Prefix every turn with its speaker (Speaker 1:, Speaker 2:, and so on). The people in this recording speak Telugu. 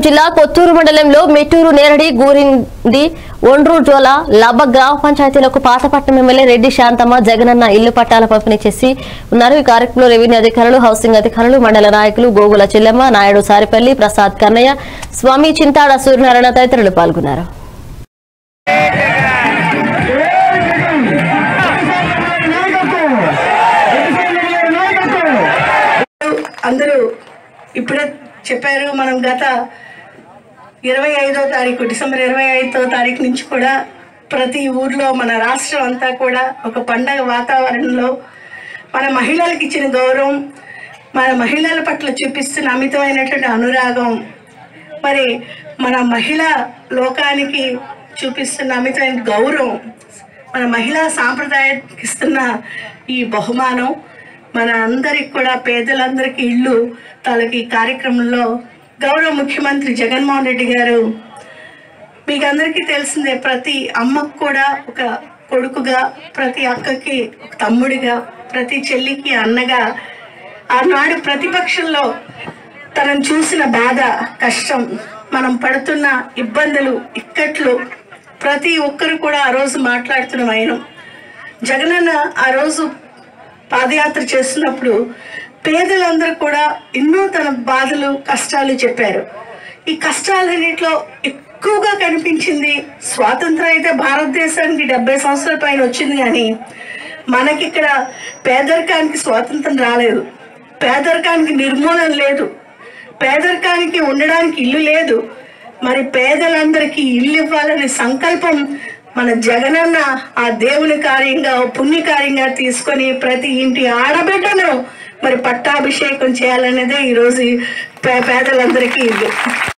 Speaker 1: జిల్లా కొత్తూరు మండలంలో మెట్టూరు నేరడి గూరింది ఒండ్రు జోల లబ్బ గ్రామ పంచాయతీలకు పాతపట్నం ఎమ్మెల్యే రెడ్డి శాంతమ్మ జగనన్న ఇల్లు పట్టాల పంపిణీ చేసి ఉన్నారు ఈ కార్యక్రమంలో రెవెన్యూ అధికారులు హౌసింగ్ అధికారులు మండల నాయకులు గోగుల చెల్లెమ్మ నాయుడు సారిపల్లి ప్రసాద్ కన్నయ్య స్వామి చింతాడ సూర్యనారాయణ తదితరులు పాల్గొన్నారు
Speaker 2: అందరూ ఇప్పుడే చెప్పారు మనం గత ఇరవై ఐదో తారీఖు డిసెంబర్ ఇరవై ఐదో తారీఖు నుంచి కూడా ప్రతి ఊర్లో మన రాష్ట్రం అంతా కూడా ఒక పండగ వాతావరణంలో మన మహిళలకు ఇచ్చిన గౌరవం మన మహిళల పట్ల చూపిస్తున్న అమితమైనటువంటి అనురాగం మరి మన మహిళా లోకానికి చూపిస్తున్న అమితమైన గౌరవం మన మహిళా సాంప్రదాయానికి ఇస్తున్న ఈ బహుమానం మన అందరికి కూడా పేదలందరికీ ఇల్లు తాలూకు ఈ కార్యక్రమంలో గౌరవ ముఖ్యమంత్రి జగన్మోహన్ రెడ్డి గారు మీకు అందరికీ తెలిసిందే ప్రతి అమ్మకు కూడా ఒక కొడుకుగా ప్రతి అక్కకి ఒక తమ్ముడిగా ప్రతి చెల్లికి అన్నగా ఆనాడు ప్రతిపక్షంలో తనను చూసిన బాధ కష్టం మనం పడుతున్న ఇబ్బందులు ఇక్కట్లు ప్రతి ఒక్కరు కూడా ఆ రోజు మాట్లాడుతున్న వైనం జగనన్న ఆ రోజు పాదయాత్ర చేస్తున్నప్పుడు పేదలందరూ కూడా ఎన్నో తన బాధలు కష్టాలు చెప్పారు ఈ కష్టాలన్నింటిలో ఎక్కువగా కనిపించింది స్వాతంత్రం అయితే భారతదేశానికి డెబ్బై సంవత్సరాల పైన వచ్చింది కానీ మనకిక్కడ పేదరికానికి స్వాతంత్రం రాలేదు పేదరికానికి నిర్మూలన లేదు పేదరికానికి ఉండడానికి ఇల్లు లేదు మరి పేదలందరికీ ఇల్లు ఇవ్వాలనే సంకల్పం మన జగనన్న ఆ దేవుని కార్యంగా ఓ పుణ్య కార్యంగా తీసుకొని ప్రతి ఇంటి ఆడబిడ్డను మరి పట్టాభిషేకం చేయాలనేదే ఈరోజు పే- పేదలందరికీ ఇల్లు